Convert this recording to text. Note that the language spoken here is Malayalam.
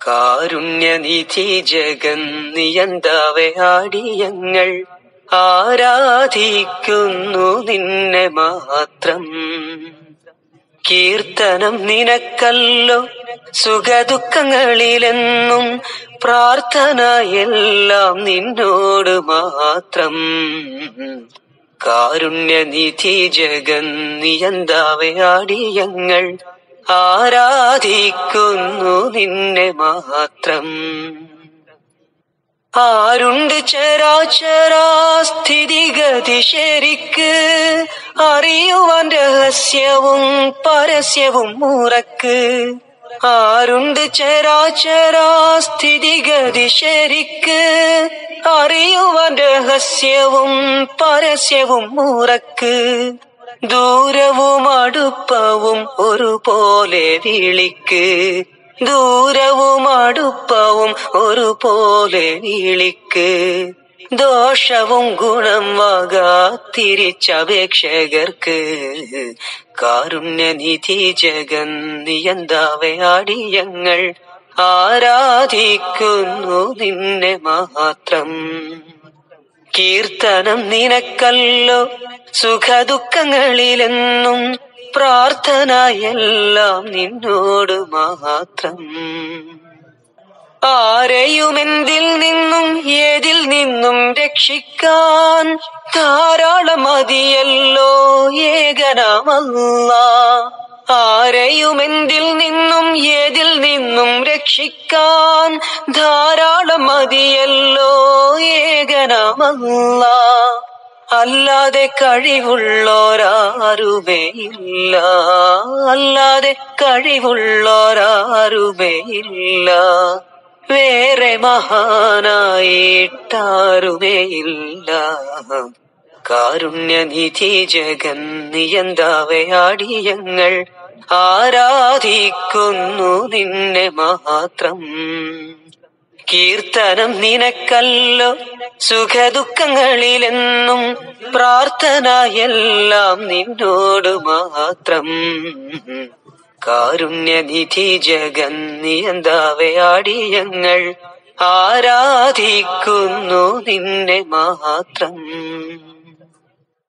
കാരുണ്യനിധി ജഗന്നിയന്താവെ ആടിയങ്ങൾ ആരാധിക്കുന്നു നിന്നെ മാത്രം കീർത്തനം നിനക്കല്ലോ സുഖദുഃഖങ്ങളിലെന്നും പ്രാർത്ഥന എല്ലാം നിന്നോട് മാത്രം കാരുണ്യനിധി ജഗന്നിയന്താവെ ആടിയങ്ങൾ ആരാധിക്കുന്നു നിന്നെ മാത്രം ആരുണ്ട് ചരാചരാ സ്ഥിതിഗതി ശരിക്ക് അറിയുവാൻ രഹസ്യവും പരസ്യവും മുറക്ക് ആരുണ്ട് ചരാചരാ സ്ഥിതിഗതി ശരിക്ക് അറിയുവാൻ രഹസ്യവും പരസ്യവും മുറക്ക് ദൂരവും അടുപ്പവും ഒരുപോലെ വിളിക്ക് ദൂരവും അടുപ്പവും ഒരുപോലെ വിളിക്ക് ദോഷവും ഗുണം വക തിരിച്ചപേക്ഷകർക്ക് കാരുണ്യനിധി ജഗന്നിയന്താവെ ആടിയങ്ങൾ ആരാധിക്കുന്നു നിന്നെ മാത്രം കീർത്തനം നിനക്കല്ലോ സുഖദുഃഖങ്ങളിലെന്നും പ്രാർത്ഥന എല്ലാം നിന്നോട് മാത്രം ആരെയുമെന്തിൽ നിന്നും ഏതിൽ നിന്നും രക്ഷിക്കാൻ ധാരാളം മതിയല്ലോ ഏകനാമല്ല ആരെയുമെന്തിൽ നിന്നും ഏതിൽ നിന്നും രക്ഷിക്കാൻ ധാരാളം മതിയല്ലോ ഏകനാമല്ല അല്ലാതെ കഴിവുള്ളോരാരുമേ ഇല്ല അല്ലാതെ കഴിവുള്ളോരാരുമേ ഇല്ല വേറെ മഹാനായിട്ടാരുമേ ഇല്ല കാരുണ്യനിധി ജഗന്നിയന്താവെ ആടിയങ്ങൾ ആരാധിക്കുന്നു നിന്നെ മാത്രം കീർത്തനം നിനക്കല്ലോ സുഖദുഃഖങ്ങളിലെന്നും പ്രാർത്ഥന എല്ലാം നിന്നോട് മാത്രം കാരുണ്യനിധി ജഗന്നിയന്താവെ ആടിയങ്ങൾ ആരാധിക്കുന്നു നിന്നെ മാത്രം